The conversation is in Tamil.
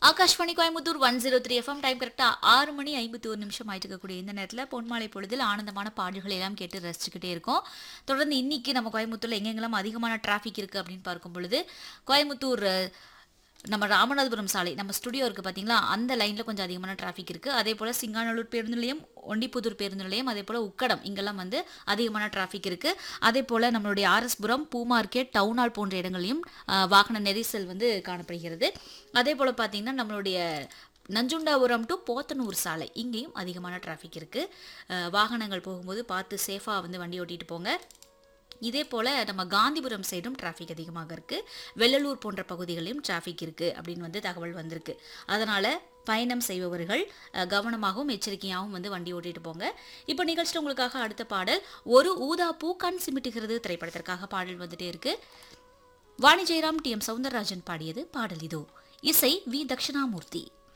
Akashvani Coimbatore one zero three FM time கரெக்டாக ஆறு மணி ஐம்பத்தி ஒரு நிமிஷம் ஆயிட்டு இருக்கக்கூடிய இந்த நேரத்தில் பொன்மாலை பொழுதில் ஆனந்தமான பாடல்களை எல்லாம் கேட்டு ரசிச்சுக்கிட்டே இருக்கோம் தொடர்ந்து இன்னைக்கு நம்ம கோயம்புத்தூர்ல எங்கெங்கெல்லாம் அதிகமான டிராஃபிக் இருக்குது அப்படின்னு பார்க்கும் பொழுது கோயம்புத்தூர் அஹ், நம்ம ராமநாதபுரம் சாலை நம்ம ஸ்டுடியோ இருக்குது பார்த்தீங்களா அந்த லைனில் கொஞ்சம் அதிகமான டிராஃபிக் இருக்குது அதே போல் சிங்காநல்லூர் பேருந்து நிலையம் ஒண்டிப்புதூர் பேருந்து நிலையம் அதே போல் உக்கடம் இங்கெல்லாம் வந்து அதிகமான டிராஃபிக் இருக்குது அதே போல் நம்மளுடைய ஆர்எஸ்புரம் பூ மார்க்கெட் டவுன் ஹால் போன்ற இடங்களையும் அஹ், வாகன நெரிசல் வந்து காணப்படுகிறது அதே போல் பார்த்தீங்கன்னா நம்மளுடைய நஞ்சுண்டாபுரம் டு போத்தனூர் சாலை இங்கேயும் அதிகமான டிராஃபிக் இருக்குது வாகனங்கள் போகும்போது பார்த்து சேஃபாக வந்து வண்டி ஓட்டிட்டு போங்க இதே போல் நம்ம காந்திபுரம் சைடும் டிராஃபிக் அதிகமாக இருக்குது வெள்ளலூர் போன்ற பகுதிகளிலும் டிராஃபிக் இருக்குது அப்படின்னு வந்து தகவல் வந்திருக்கு அதனால் பயணம் செய்பவர்கள் அஹ், கவனமாகவும் எச்சரிக்கையாகவும் வந்து வண்டி ஓட்டிட்டு போங்க இப்போ நிகழ்ச்சியில் உங்களுக்காக அடுத்த பாடல் ஒரு ஊதா பூ கண் சிமிட்டுகிறது திரைப்படத்திற்காக பாடல் வந்துட்டே இருக்கு வாணி ஜெயராம் டி எம் சவுந்தரராஜன் பாடியது பாடல் இதோ இசை வி தட்சிணாமூர்த்தி